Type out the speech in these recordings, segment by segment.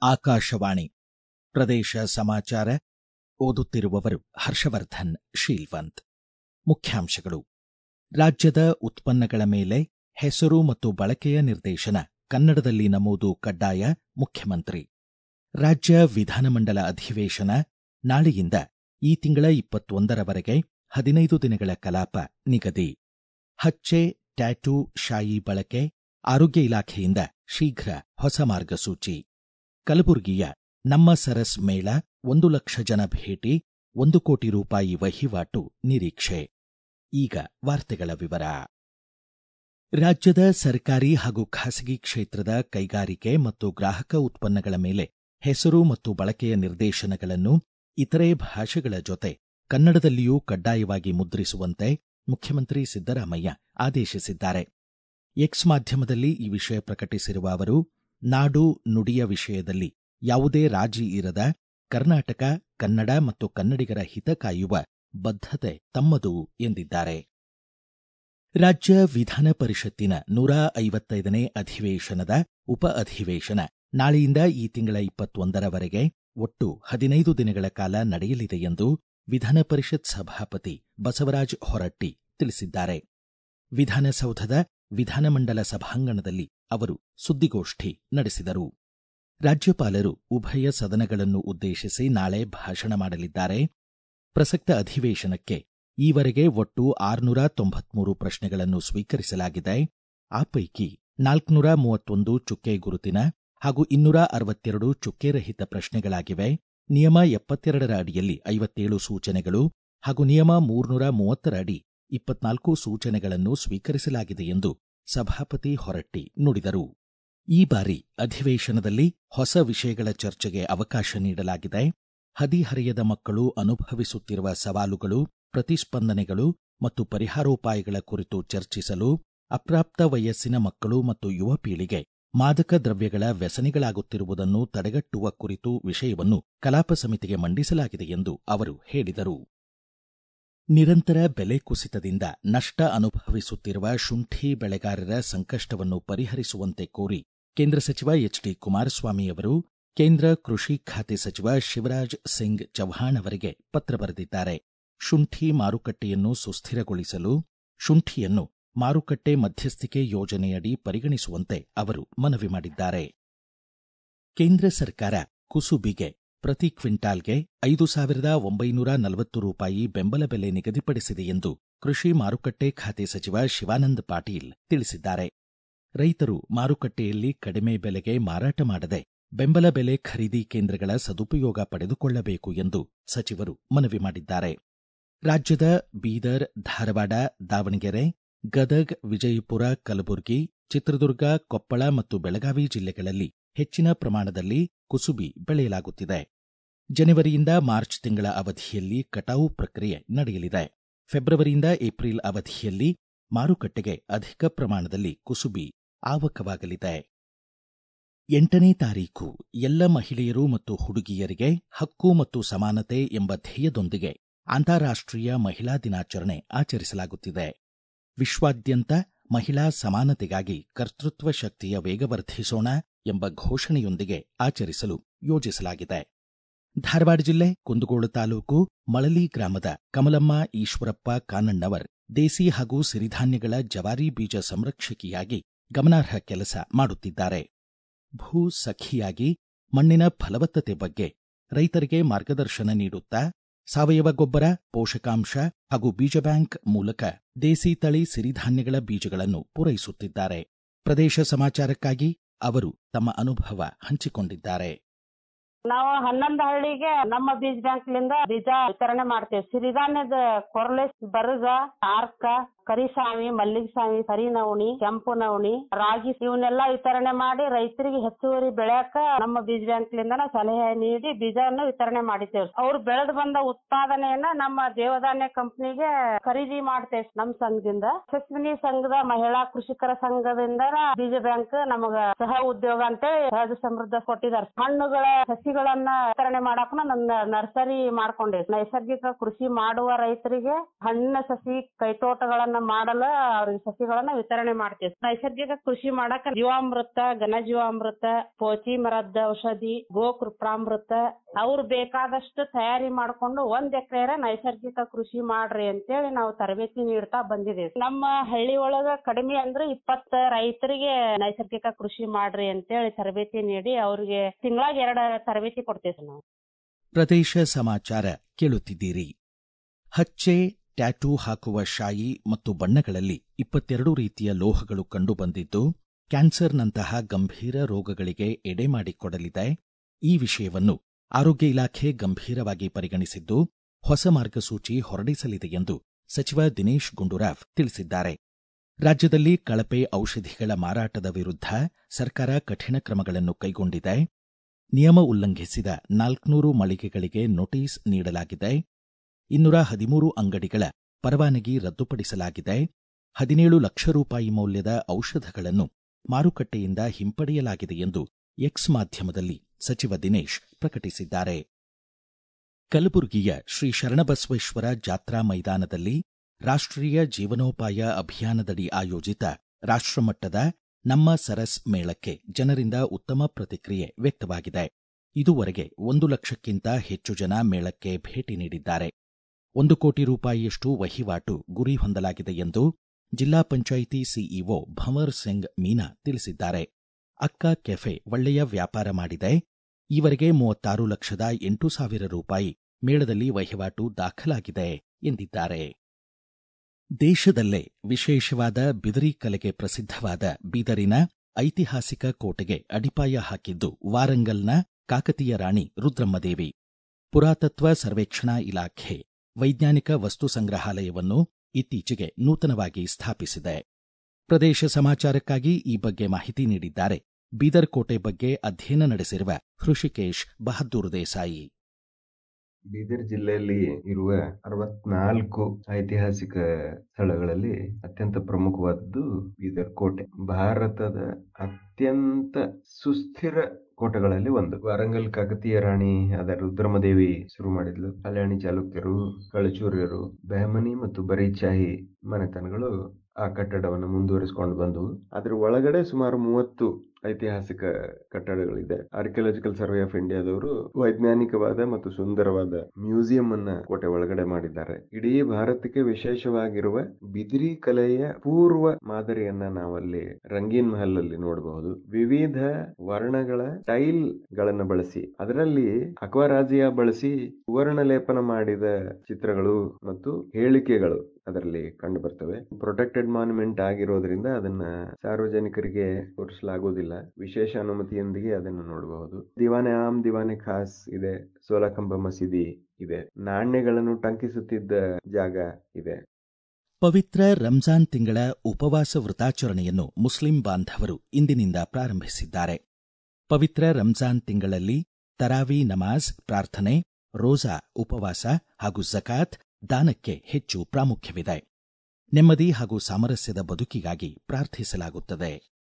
ಆಕಾಶವಾಣಿ ಪ್ರದೇಶ ಸಮಾಚಾರ ಓದುತ್ತಿರುವವರು ಹರ್ಷವರ್ಧನ್ ಶೀಲ್ವಂತ್ ಮುಖ್ಯಾಂಶಗಳು ರಾಜ್ಯದ ಉತ್ಪನ್ನಗಳ ಮೇಲೆ ಹೆಸರು ಮತ್ತು ಬಳಕೆಯ ನಿರ್ದೇಶನ ಕನ್ನಡದಲ್ಲಿ ನಮೂದು ಕಡ್ಡಾಯ ಮುಖ್ಯಮಂತ್ರಿ ರಾಜ್ಯ ವಿಧಾನಮಂಡಲ ಅಧಿವೇಶನ ನಾಳೆಯಿಂದ ಈ ತಿಂಗಳ ಇಪ್ಪತ್ತೊಂದರವರೆಗೆ ಹದಿನೈದು ದಿನಗಳ ಕಲಾಪ ನಿಗದಿ ಹಚ್ಚೆ ಟ್ಯಾಟೂ ಶಾಯಿ ಬಳಕೆ ಆರೋಗ್ಯ ಇಲಾಖೆಯಿಂದ ಶೀಘ್ರ ಹೊಸ ಮಾರ್ಗಸೂಚಿ ಕಲಬುರಗಿಯ ನಮ್ಮ ಸರಸ್ ಮೇಳ ಒಂದು ಲಕ್ಷ ಜನ ಭೇಟಿ ಒಂದು ಕೋಟಿ ರೂಪಾಯಿ ವಹಿವಾಟು ನಿರೀಕ್ಷೆ ಈಗ ವಾರ್ತೆಗಳ ವಿವರ ರಾಜ್ಯದ ಸರ್ಕಾರಿ ಹಾಗೂ ಖಾಸಗಿ ಕ್ಷೇತ್ರದ ಕೈಗಾರಿಕೆ ಮತ್ತು ಗ್ರಾಹಕ ಉತ್ಪನ್ನಗಳ ಮೇಲೆ ಹೆಸರು ಮತ್ತು ಬಳಕೆಯ ನಿರ್ದೇಶನಗಳನ್ನು ಇತರೆ ಭಾಷೆಗಳ ಜೊತೆ ಕನ್ನಡದಲ್ಲಿಯೂ ಕಡ್ಡಾಯವಾಗಿ ಮುದ್ರಿಸುವಂತೆ ಮುಖ್ಯಮಂತ್ರಿ ಸಿದ್ದರಾಮಯ್ಯ ಆದೇಶಿಸಿದ್ದಾರೆ ಎಕ್ಸ್ ಮಾಧ್ಯಮದಲ್ಲಿ ಈ ವಿಷಯ ಪ್ರಕಟಿಸಿರುವ ಅವರು ನಾಡು ನುಡಿಯ ವಿಷಯದಲ್ಲಿ ಯಾವುದೇ ರಾಜಿ ಇರದ ಕರ್ನಾಟಕ ಕನ್ನಡ ಮತ್ತು ಕನ್ನಡಿಗರ ಹಿತ ಕಾಯುವ ಬದ್ಧತೆ ತಮ್ಮದು ಎಂದಿದ್ದಾರೆ ರಾಜ್ಯ ವಿಧಾನ ಪರಿಷತ್ತಿನ ನೂರ ಐವತ್ತೈದನೇ ಅಧಿವೇಶನದ ಉಪ ಅಧಿವೇಶನ ನಾಳೆಯಿಂದ ಈ ತಿಂಗಳ ಇಪ್ಪತ್ತೊಂದರವರೆಗೆ ಒಟ್ಟು ಹದಿನೈದು ದಿನಗಳ ಕಾಲ ನಡೆಯಲಿದೆ ಎಂದು ವಿಧಾನ ಪರಿಷತ್ ಸಭಾಪತಿ ಬಸವರಾಜ ಹೊರಟ್ಟಿ ತಿಳಿಸಿದ್ದಾರೆ ವಿಧಾನಸೌಧದ ವಿಧಾನಮಂಡಲ ಸಭಾಂಗಣದಲ್ಲಿ ಅವರು ಸುದ್ದಿಗೋಷ್ಠಿ ನಡೆಸಿದರು ರಾಜ್ಯಪಾಲರು ಉಭಯ ಸದನಗಳನ್ನು ಉದ್ದೇಶಿಸಿ ನಾಳೆ ಭಾಷಣ ಮಾಡಲಿದ್ದಾರೆ ಪ್ರಸಕ್ತ ಅಧಿವೇಶನಕ್ಕೆ ಈವರೆಗೆ ಒಟ್ಟು ಆರುನೂರ ತೊಂಬತ್ಮೂರು ಪ್ರಶ್ನೆಗಳನ್ನು ಸ್ವೀಕರಿಸಲಾಗಿದೆ ಆ ಪೈಕಿ ನಾಲ್ಕುನೂರ ಮೂವತ್ತೊಂದು ಚುಕ್ಕೆ ಗುರುತಿನ ಹಾಗೂ ಇನ್ನೂರ ಅರವತ್ತೆರಡು ಚುಕ್ಕೆ ರಹಿತ ಪ್ರಶ್ನೆಗಳಾಗಿವೆ ನಿಯಮ ಎಪ್ಪತ್ತೆರಡರ ಅಡಿಯಲ್ಲಿ ಐವತ್ತೇಳು ಸೂಚನೆಗಳು ಹಾಗೂ ನಿಯಮ ಮೂರ್ನೂರ ಮೂವತ್ತರ ಅಡಿ ಇಪ್ಪತ್ನಾಲ್ಕು ಸೂಚನೆಗಳನ್ನು ಸ್ವೀಕರಿಸಲಾಗಿದೆ ಎಂದು ಸಭಾಪತಿ ಹೊರಟ್ಟಿ ನುಡಿದರು ಈ ಬಾರಿ ಅಧಿವೇಶನದಲ್ಲಿ ಹೊಸ ವಿಷಯಗಳ ಚರ್ಚೆಗೆ ಅವಕಾಶ ನೀಡಲಾಗಿದೆ ಹದಿಹರೆಯದ ಮಕ್ಕಳು ಅನುಭವಿಸುತ್ತಿರುವ ಸವಾಲುಗಳು ಪ್ರತಿಸ್ಪಂದನೆಗಳು ಮತ್ತು ಪರಿಹಾರೋಪಾಯಗಳ ಕುರಿತು ಚರ್ಚಿಸಲು ಅಪ್ರಾಪ್ತ ವಯಸ್ಸಿನ ಮಕ್ಕಳು ಮತ್ತು ಯುವ ಪೀಳಿಗೆ ಮಾದಕ ದ್ರವ್ಯಗಳ ವ್ಯಸನಿಗಳಾಗುತ್ತಿರುವುದನ್ನು ತಡೆಗಟ್ಟುವ ಕುರಿತು ವಿಷಯವನ್ನು ಕಲಾಪ ಸಮಿತಿಗೆ ಮಂಡಿಸಲಾಗಿದೆ ಎಂದು ಅವರು ಹೇಳಿದರು ನಿರಂತರ ಬೆಲೆ ಕುಸಿತದಿಂದ ನಷ್ಟ ಅನುಭವಿಸುತ್ತಿರುವ ಶುಂಠಿ ಬೆಳೆಗಾರರ ಸಂಕಷ್ಟವನ್ನು ಪರಿಹರಿಸುವಂತೆ ಕೋರಿ ಕೇಂದ್ರ ಸಚಿವ ಎಚ್ ಡಿ ಕುಮಾರಸ್ವಾಮಿ ಅವರು ಕೇಂದ್ರ ಕೃಷಿ ಖಾತೆ ಸಚಿವ ಶಿವರಾಜ್ ಸಿಂಗ್ ಚೌಹಾಣ್ ಅವರಿಗೆ ಪತ್ರ ಬರೆದಿದ್ದಾರೆ ಶುಂಠಿ ಮಾರುಕಟ್ಟೆಯನ್ನು ಸುಸ್ಥಿರಗೊಳಿಸಲು ಶುಂಠಿಯನ್ನು ಮಾರುಕಟ್ಟೆ ಮಧ್ಯಸ್ಥಿಕೆ ಯೋಜನೆಯಡಿ ಪರಿಗಣಿಸುವಂತೆ ಅವರು ಮನವಿ ಮಾಡಿದ್ದಾರೆ ಕೇಂದ್ರ ಸರ್ಕಾರ ಕುಸುಬಿಗೆ ಪ್ರತಿ ಕ್ವಿಂಟಾಲ್ಗೆ ಐದು ಸಾವಿರದ ಒಂಬೈನೂರ ನಲವತ್ತು ರೂಪಾಯಿ ಬೆಂಬಲ ಬೆಲೆ ನಿಗದಿಪಡಿಸಿದೆ ಎಂದು ಕೃಷಿ ಮಾರುಕಟ್ಟೆ ಖಾತೆ ಸಚಿವ ಶಿವಾನಂದ ಪಾಟೀಲ್ ತಿಳಿಸಿದ್ದಾರೆ ರೈತರು ಮಾರುಕಟ್ಟೆಯಲ್ಲಿ ಕಡಿಮೆ ಬೆಲೆಗೆ ಮಾರಾಟ ಮಾಡದೆ ಬೆಂಬಲ ಬೆಲೆ ಖರೀದಿ ಕೇಂದ್ರಗಳ ಸದುಪಯೋಗ ಪಡೆದುಕೊಳ್ಳಬೇಕು ಎಂದು ಸಚಿವರು ಮನವಿ ಮಾಡಿದ್ದಾರೆ ರಾಜ್ಯದ ಬೀದರ್ ಧಾರವಾಡ ದಾವಣಗೆರೆ ಗದಗ್ ವಿಜಯಪುರ ಕಲಬುರಗಿ ಚಿತ್ರದುರ್ಗ ಕೊಪ್ಪಳ ಮತ್ತು ಬೆಳಗಾವಿ ಜಿಲ್ಲೆಗಳಲ್ಲಿ ಹೆಚ್ಚಿನ ಪ್ರಮಾಣದಲ್ಲಿ ಕುಸುಬಿ ಬೆಳೆಯಲಾಗುತ್ತಿದೆ ಜನವರಿಯಿಂದ ಮಾರ್ಚ್ ತಿಂಗಳ ಅವಧಿಯಲ್ಲಿ ಕಟಾವು ಪ್ರಕ್ರಿಯೆ ನಡೆಯಲಿದೆ ಫೆಬ್ರವರಿಯಿಂದ ಏಪ್ರಿಲ್ ಅವಧಿಯಲ್ಲಿ ಮಾರುಕಟ್ಟೆಗೆ ಅಧಿಕ ಪ್ರಮಾಣದಲ್ಲಿ ಕುಸುಬಿ ಆವಕವಾಗಲಿದೆ ಎಂಟನೇ ತಾರೀಖು ಎಲ್ಲ ಮಹಿಳೆಯರು ಮತ್ತು ಹುಡುಗಿಯರಿಗೆ ಹಕ್ಕು ಮತ್ತು ಸಮಾನತೆ ಎಂಬ ಧ್ಯೇಯದೊಂದಿಗೆ ಅಂತಾರಾಷ್ಟ್ರೀಯ ಮಹಿಳಾ ದಿನಾಚರಣೆ ಆಚರಿಸಲಾಗುತ್ತಿದೆ ವಿಶ್ವಾದ್ಯಂತ ಮಹಿಳಾ ಸಮಾನತೆಗಾಗಿ ಕರ್ತೃತ್ವ ಶಕ್ತಿಯ ವೇಗವರ್ಧಿಸೋಣ ಎಂಬ ಘೋಷಣೆಯೊಂದಿಗೆ ಆಚರಿಸಲು ಯೋಜಿಸಲಾಗಿದೆ ಧಾರವಾಡ ಜಿಲ್ಲೆ ಕುಂದಗೋಳ ತಾಲೂಕು ಮಳಲಿ ಗ್ರಾಮದ ಕಮಲಮ್ಮ ಈಶ್ವರಪ್ಪ ಕಾನಣ್ಣವರ್ ದೇಸಿ ಹಾಗೂ ಸಿರಿಧಾನ್ಯಗಳ ಜವಾರಿ ಬೀಜ ಸಂರಕ್ಷಕಿಯಾಗಿ ಗಮನಾರ್ಹ ಕೆಲಸ ಮಾಡುತ್ತಿದ್ದಾರೆ ಭೂ ಸಖಿಯಾಗಿ ಮಣ್ಣಿನ ಫಲವತ್ತತೆ ಬಗ್ಗೆ ರೈತರಿಗೆ ಮಾರ್ಗದರ್ಶನ ನೀಡುತ್ತಾ ಸಾವಯವ ಗೊಬ್ಬರ ಪೋಷಕಾಂಶ ಹಾಗೂ ಬೀಜ ಬ್ಯಾಂಕ್ ಮೂಲಕ ದೇಸಿ ತಳಿ ಸಿರಿಧಾನ್ಯಗಳ ಬೀಜಗಳನ್ನು ಪೂರೈಸುತ್ತಿದ್ದಾರೆ ಪ್ರದೇಶ ಸಮಾಚಾರಕ್ಕಾಗಿ ಅವರು ತಮ್ಮ ಅನುಭವ ಹಂಚಿಕೊಂಡಿದ್ದಾರೆ ನಾವು ಹನ್ನೊಂದು ಹಳ್ಳಿಗೆ ನಮ್ಮ ಬೀಜ ಬ್ಯಾಂಕ್ ಲಿಂದ ಬೀಜ ವಿತರಣೆ ಮಾಡ್ತೇವೆ ಸಿರಿಧಾನ್ಯದ ಕೊರಲೆ ಬರಗ ಆರ್ಕ ಕರಿಸಾವಿ ಮಲ್ಲಿಗೆಸಾವಿ ಕರಿ ನವಣಿ ಕೆಂಪು ನವಣಿ ರಾಗಿ ಇವನ್ನೆಲ್ಲ ವಿತರಣೆ ಮಾಡಿ ರೈತರಿಗೆ ಹೆಚ್ಚುವರಿ ಬೆಳೆಯಕ ನಮ್ಮ ಬೀಜ ಬ್ಯಾಂಕ್ ಲಿಂದ ಸಲಹೆ ನೀಡಿ ಬೀಜವನ್ನು ವಿತರಣೆ ಮಾಡಿದ್ದೇವೆ ಅವ್ರು ಬೆಳೆದು ಬಂದ ಉತ್ಪಾದನೆಯನ್ನ ನಮ್ಮ ದೇವಧಾನ್ಯ ಕಂಪನಿಗೆ ಖರೀದಿ ಮಾಡ್ತೇವೆ ನಮ್ಮ ಸಂಘದಿಂದ ಯಶಸ್ವಿನಿ ಸಂಘದ ಮಹಿಳಾ ಕೃಷಿಕರ ಸಂಘದಿಂದ ಬೀಜ ಬ್ಯಾಂಕ್ ನಮಗ ಸಹ ಉದ್ಯೋಗ ಅಂತ ಸಹಜ ಸಮೃದ್ಧ ಕೊಟ್ಟಿದ್ದಾರೆ ಹಣ್ಣುಗಳ ಸಸಿಗಳನ್ನ ವಿತರಣೆ ಮಾಡಾಕ ನನ್ನ ನರ್ಸರಿ ಮಾಡ್ಕೊಂಡೆ ನೈಸರ್ಗಿಕ ಕೃಷಿ ಮಾಡುವ ರೈತರಿಗೆ ಹಣ್ಣಿನ ಸಸಿ ಕೈತೋಟಗಳನ್ನ ಪ್ರಯೋಗಗಳನ್ನ ಮಾಡಲು ಅವ್ರಿಗೆ ಸಸಿಗಳನ್ನ ವಿತರಣೆ ಮಾಡ್ತೀವಿ ನೈಸರ್ಗಿಕ ಕೃಷಿ ಮಾಡಕ ಜೀವಾಮೃತ ಘನಜೀವಾಮೃತ ಪೋಚಿ ಮರದ ಔಷಧಿ ಗೋ ಕೃಪಾಮೃತ ಅವ್ರು ಬೇಕಾದಷ್ಟು ತಯಾರಿ ಮಾಡ್ಕೊಂಡು ಒಂದ್ ಎಕರೆ ನೈಸರ್ಗಿಕ ಕೃಷಿ ಮಾಡ್ರಿ ಅಂತೇಳಿ ನಾವು ತರಬೇತಿ ನೀಡ್ತಾ ಬಂದಿದ್ದೇವೆ ನಮ್ಮ ಹಳ್ಳಿ ಒಳಗ ಕಡಿಮೆ ಅಂದ್ರೆ ಇಪ್ಪತ್ತ ರೈತರಿಗೆ ನೈಸರ್ಗಿಕ ಕೃಷಿ ಮಾಡ್ರಿ ಅಂತೇಳಿ ತರಬೇತಿ ನೀಡಿ ಅವ್ರಿಗೆ ತಿಂಗಳಾಗ ಎರಡ ತರಬೇತಿ ಕೊಡ್ತೇವೆ ನಾವು ಪ್ರದೇಶ ಸಮಾಚಾರ ಕೇಳುತ್ತಿದ್ದೀರಿ ಹಚ್ಚೆ ಟ್ಯಾಟೂ ಹಾಕುವ ಶಾಯಿ ಮತ್ತು ಬಣ್ಣಗಳಲ್ಲಿ ಇಪ್ಪತ್ತೆರಡು ರೀತಿಯ ಲೋಹಗಳು ಕಂಡುಬಂದಿದ್ದು ಕ್ಯಾನ್ಸರ್ನಂತಹ ಗಂಭೀರ ರೋಗಗಳಿಗೆ ಎಡೆ ಮಾಡಿಕೊಡಲಿದೆ ಈ ವಿಷಯವನ್ನು ಆರೋಗ್ಯ ಇಲಾಖೆ ಗಂಭೀರವಾಗಿ ಪರಿಗಣಿಸಿದ್ದು ಹೊಸ ಮಾರ್ಗಸೂಚಿ ಹೊರಡಿಸಲಿದೆ ಎಂದು ಸಚಿವ ದಿನೇಶ್ ಗುಂಡೂರಾವ್ ತಿಳಿಸಿದ್ದಾರೆ ರಾಜ್ಯದಲ್ಲಿ ಕಳಪೆ ಔಷಧಿಗಳ ಮಾರಾಟದ ವಿರುದ್ಧ ಸರ್ಕಾರ ಕಠಿಣ ಕ್ರಮಗಳನ್ನು ಕೈಗೊಂಡಿದೆ ನಿಯಮ ಉಲ್ಲಂಘಿಸಿದ ನಾಲ್ಕುನೂರು ಮಳಿಗೆಗಳಿಗೆ ನೋಟಿಸ್ ನೀಡಲಾಗಿದೆ ಇನ್ನೂರ ಹದಿಮೂರು ಅಂಗಡಿಗಳ ಪರವಾನಗಿ ರದ್ದುಪಡಿಸಲಾಗಿದೆ ಹದಿನೇಳು ಲಕ್ಷ ರೂಪಾಯಿ ಮೌಲ್ಯದ ಔಷಧಗಳನ್ನು ಮಾರುಕಟ್ಟೆಯಿಂದ ಹಿಂಪಡೆಯಲಾಗಿದೆ ಎಂದು ಎಕ್ಸ್ ಮಾಧ್ಯಮದಲ್ಲಿ ಸಚಿವ ದಿನೇಶ್ ಪ್ರಕಟಿಸಿದ್ದಾರೆ ಕಲಬುರಗಿಯ ಶ್ರೀ ಶರಣಬಸವೇಶ್ವರ ಜಾತ್ರಾ ಮೈದಾನದಲ್ಲಿ ರಾಷ್ಟ್ರೀಯ ಜೀವನೋಪಾಯ ಅಭಿಯಾನದಡಿ ಆಯೋಜಿತ ರಾಷ್ಟ್ರಮಟ್ಟದ ನಮ್ಮ ಸರಸ್ ಮೇಳಕ್ಕೆ ಜನರಿಂದ ಉತ್ತಮ ಪ್ರತಿಕ್ರಿಯೆ ವ್ಯಕ್ತವಾಗಿದೆ ಇದುವರೆಗೆ ಒಂದು ಲಕ್ಷಕ್ಕಿಂತ ಹೆಚ್ಚು ಜನ ಮೇಳಕ್ಕೆ ಭೇಟಿ ನೀಡಿದ್ದಾರೆ ಒಂದು ಕೋಟಿ ರೂಪಾಯಿಯಷ್ಟು ವಹಿವಾಟು ಗುರಿ ಹೊಂದಲಾಗಿದೆ ಎಂದು ಜಿಲ್ಲಾ ಪಂಚಾಯಿತಿ ಸಿಇಒ ಭಂವರ್ ಸಿಂಗ್ ಮೀನಾ ತಿಳಿಸಿದ್ದಾರೆ ಅಕ್ಕ ಕೆಫೆ ಒಳ್ಳೆಯ ವ್ಯಾಪಾರ ಮಾಡಿದೆ ಈವರೆಗೆ ಮೂವತ್ತಾರು ಲಕ್ಷದ ಎಂಟು ಸಾವಿರ ರೂಪಾಯಿ ಮೇಳದಲ್ಲಿ ವಹಿವಾಟು ದಾಖಲಾಗಿದೆ ಎಂದಿದ್ದಾರೆ ದೇಶದಲ್ಲೇ ವಿಶೇಷವಾದ ಬಿದರಿ ಕಲೆಗೆ ಪ್ರಸಿದ್ಧವಾದ ಬೀದರಿನ ಐತಿಹಾಸಿಕ ಕೋಟೆಗೆ ಅಡಿಪಾಯ ಹಾಕಿದ್ದು ವಾರಂಗಲ್ನ ಕಾಕತೀಯ ರಾಣಿ ರುದ್ರಮ್ಮದೇವಿ ಪುರಾತತ್ವ ಸರ್ವೇಕ್ಷಣಾ ಇಲಾಖೆ ವೈಜ್ಞಾನಿಕ ವಸ್ತು ಸಂಗ್ರಹಾಲಯವನ್ನು ಇತ್ತೀಚೆಗೆ ನೂತನವಾಗಿ ಸ್ಥಾಪಿಸಿದೆ ಪ್ರದೇಶ ಸಮಾಚಾರಕ್ಕಾಗಿ ಈ ಬಗ್ಗೆ ಮಾಹಿತಿ ನೀಡಿದ್ದಾರೆ ಬೀದರ್ ಕೋಟೆ ಬಗ್ಗೆ ಅಧ್ಯಯನ ನಡೆಸಿರುವ ಹೃಷಿಕೇಶ್ ಬಹದ್ದೂರ್ ದೇಸಾಯಿ ಬೀದರ್ ಜಿಲ್ಲೆಯಲ್ಲಿ ಇರುವ ಅರವತ್ನಾಲ್ಕು ಐತಿಹಾಸಿಕ ಸ್ಥಳಗಳಲ್ಲಿ ಅತ್ಯಂತ ಪ್ರಮುಖವಾದದ್ದು ಬೀದರ್ ಕೋಟೆ ಭಾರತದ ಅತ್ಯಂತ ಸುಸ್ಥಿರ ಕೋಟೆಗಳಲ್ಲಿ ಒಂದು ವಾರಂಗಲ್ ಕಾಕತೀಯ ರಾಣಿ ಆದ ರುದ್ರಮದೇವಿ ಶುರು ಮಾಡಿದ್ಲು ಕಲ್ಯಾಣಿ ಚಾಲುಕ್ಯರು ಕಳಚೂರ್ಯರು ಬೆಹಮನಿ ಮತ್ತು ಬರೀಚಾಹಿ ಮನೆತನಗಳು ಆ ಕಟ್ಟಡವನ್ನು ಮುಂದುವರಿಸಿಕೊಂಡು ಬಂದವು ಅದರ ಒಳಗಡೆ ಸುಮಾರು ಮೂವತ್ತು ಐತಿಹಾಸಿಕ ಕಟ್ಟಡಗಳಿದೆ ಆರ್ಕಿಯಾಲಜಿಕಲ್ ಸರ್ವೆ ಆಫ್ ಇಂಡಿಯಾದವರು ವೈಜ್ಞಾನಿಕವಾದ ಮತ್ತು ಸುಂದರವಾದ ಮ್ಯೂಸಿಯಂ ಅನ್ನ ಕೋಟೆ ಒಳಗಡೆ ಮಾಡಿದ್ದಾರೆ ಇಡೀ ಭಾರತಕ್ಕೆ ವಿಶೇಷವಾಗಿರುವ ಬಿದಿರಿ ಕಲೆಯ ಪೂರ್ವ ಮಾದರಿಯನ್ನ ನಾವಲ್ಲಿ ರಂಗೀನ್ ಮಹಲ್ ಅಲ್ಲಿ ನೋಡಬಹುದು ವಿವಿಧ ವರ್ಣಗಳ ಟೈಲ್ ಗಳನ್ನ ಬಳಸಿ ಅದರಲ್ಲಿ ಅಕ್ವರಾಜಿಯಾ ಬಳಸಿ ಸುವರ್ಣ ಲೇಪನ ಮಾಡಿದ ಚಿತ್ರಗಳು ಮತ್ತು ಹೇಳಿಕೆಗಳು ಅದರಲ್ಲಿ ಕಂಡು ಬರ್ತವೆ ಪ್ರೊಟೆಕ್ಟೆಡ್ ಮಾನ್ಯುಮೆಂಟ್ ಆಗಿರೋದ್ರಿಂದ ಅದನ್ನ ಸಾರ್ವಜನಿಕರಿಗೆ ತೋರಿಸಲಾಗುವುದಿಲ್ಲ ವಿಶೇಷ ಅನುಮತಿಯೊಂದಿಗೆ ಅದನ್ನು ನೋಡಬಹುದು ದಿವಾನೆ ಆಮ್ ದಿವಾನೆ ಖಾಸ್ ಇದೆ ಸೋಲಕಂಬ ಮಸೀದಿ ಇದೆ ನಾಣ್ಯಗಳನ್ನು ಟಂಕಿಸುತ್ತಿದ್ದ ಜಾಗ ಇದೆ ಪವಿತ್ರ ರಂಜಾನ್ ತಿಂಗಳ ಉಪವಾಸ ವೃತಾಚರಣೆಯನ್ನು ಮುಸ್ಲಿಂ ಬಾಂಧವರು ಇಂದಿನಿಂದ ಪ್ರಾರಂಭಿಸಿದ್ದಾರೆ ಪವಿತ್ರ ರಂಜಾನ್ ತಿಂಗಳಲ್ಲಿ ತರಾವಿ ನಮಾಜ್ ಪ್ರಾರ್ಥನೆ ರೋಜಾ ಉಪವಾಸ ಹಾಗೂ ಜಕಾತ್ ದಾನಕ್ಕೆ ಹೆಚ್ಚು ಪ್ರಾಮುಖ್ಯವಿದೆ ನೆಮ್ಮದಿ ಹಾಗೂ ಸಾಮರಸ್ಯದ ಬದುಕಿಗಾಗಿ ಪ್ರಾರ್ಥಿಸಲಾಗುತ್ತದೆ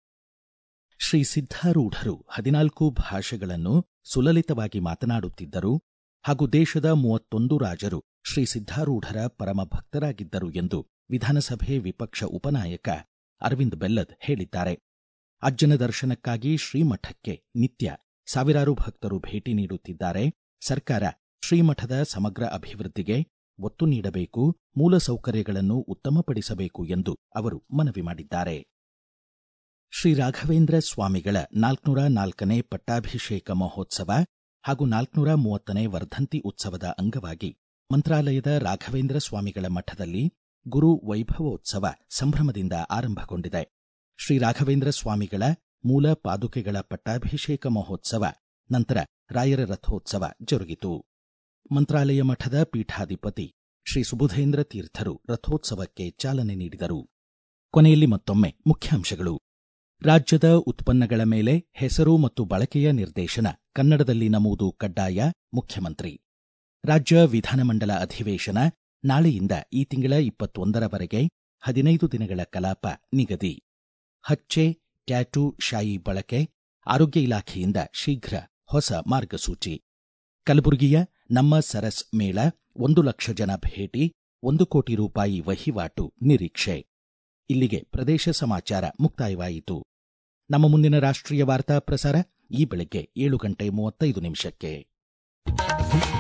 ಶ್ರೀ ಸಿದ್ಧಾರೂಢರು ಹದಿನಾಲ್ಕು ಭಾಷೆಗಳನ್ನು ಸುಲಲಿತವಾಗಿ ಮಾತನಾಡುತ್ತಿದ್ದರು ಹಾಗೂ ದೇಶದ ಮೂವತ್ತೊಂದು ರಾಜರು ಶ್ರೀ ಸಿದ್ಧಾರೂಢರ ಪರಮ ಭಕ್ತರಾಗಿದ್ದರು ಎಂದು ವಿಧಾನಸಭೆ ವಿಪಕ್ಷ ಉಪನಾಯಕ ಅರವಿಂದ್ ಬೆಲ್ಲದ್ ಹೇಳಿದ್ದಾರೆ ಅಜ್ಜನ ದರ್ಶನಕ್ಕಾಗಿ ಶ್ರೀಮಠಕ್ಕೆ ನಿತ್ಯ ಸಾವಿರಾರು ಭಕ್ತರು ಭೇಟಿ ನೀಡುತ್ತಿದ್ದಾರೆ ಸರ್ಕಾರ ಶ್ರೀಮಠದ ಸಮಗ್ರ ಅಭಿವೃದ್ಧಿಗೆ ಒತ್ತು ನೀಡಬೇಕು ಮೂಲ ಸೌಕರ್ಯಗಳನ್ನು ಉತ್ತಮಪಡಿಸಬೇಕು ಎಂದು ಅವರು ಮನವಿ ಮಾಡಿದ್ದಾರೆ ಶ್ರೀ ರಾಘವೇಂದ್ರ ಸ್ವಾಮಿಗಳ ನಾಲ್ಕುನೂರ ನಾಲ್ಕನೇ ಪಟ್ಟಾಭಿಷೇಕ ಮಹೋತ್ಸವ ಹಾಗೂ ನಾಲ್ಕುನೂರ ಮೂವತ್ತನೇ ವರ್ಧಂತಿ ಉತ್ಸವದ ಅಂಗವಾಗಿ ಮಂತ್ರಾಲಯದ ರಾಘವೇಂದ್ರ ಸ್ವಾಮಿಗಳ ಮಠದಲ್ಲಿ ಗುರು ವೈಭವೋತ್ಸವ ಸಂಭ್ರಮದಿಂದ ಆರಂಭಗೊಂಡಿದೆ ಶ್ರೀ ರಾಘವೇಂದ್ರ ಸ್ವಾಮಿಗಳ ಮೂಲ ಪಾದುಕೆಗಳ ಪಟ್ಟಾಭಿಷೇಕ ಮಹೋತ್ಸವ ನಂತರ ರಾಯರ ರಥೋತ್ಸವ ಜರುಗಿತು ಮಂತ್ರಾಲಯ ಮಠದ ಪೀಠಾಧಿಪತಿ ಶ್ರೀ ಸುಬುಧೇಂದ್ರ ತೀರ್ಥರು ರಥೋತ್ಸವಕ್ಕೆ ಚಾಲನೆ ನೀಡಿದರು ಕೊನೆಯಲ್ಲಿ ಮತ್ತೊಮ್ಮೆ ಮುಖ್ಯಾಂಶಗಳು ರಾಜ್ಯದ ಉತ್ಪನ್ನಗಳ ಮೇಲೆ ಹೆಸರು ಮತ್ತು ಬಳಕೆಯ ನಿರ್ದೇಶನ ಕನ್ನಡದಲ್ಲಿ ನಮೂದು ಕಡ್ಡಾಯ ಮುಖ್ಯಮಂತ್ರಿ ರಾಜ್ಯ ವಿಧಾನಮಂಡಲ ಅಧಿವೇಶನ ನಾಳೆಯಿಂದ ಈ ತಿಂಗಳ ಇಪ್ಪತ್ತೊಂದರವರೆಗೆ ಹದಿನೈದು ದಿನಗಳ ಕಲಾಪ ನಿಗದಿ ಹಚ್ಚೆ ಟ್ಯಾಟೂ ಶಾಯಿ ಬಳಕೆ ಆರೋಗ್ಯ ಇಲಾಖೆಯಿಂದ ಶೀಘ್ರ ಹೊಸ ಮಾರ್ಗಸೂಚಿ ಕಲಬುರಗಿಯ ನಮ್ಮ ಸರಸ್ ಮೇಳ ಒಂದು ಲಕ್ಷ ಜನ ಭೇಟಿ ಒಂದು ಕೋಟಿ ರೂಪಾಯಿ ವಹಿವಾಟು ನಿರೀಕ್ಷೆ ಇಲ್ಲಿಗೆ ಪ್ರದೇಶ ಸಮಾಚಾರ ಮುಕ್ತಾಯವಾಯಿತು ನಮ್ಮ ಮುಂದಿನ ರಾಷ್ಟ್ರೀಯ ವಾರ್ತಾ ಪ್ರಸಾರ ಈ ಬೆಳಗ್ಗೆ ಏಳು ಗಂಟೆ ಮೂವತ್ತೈದು ನಿಮಿಷಕ್ಕೆ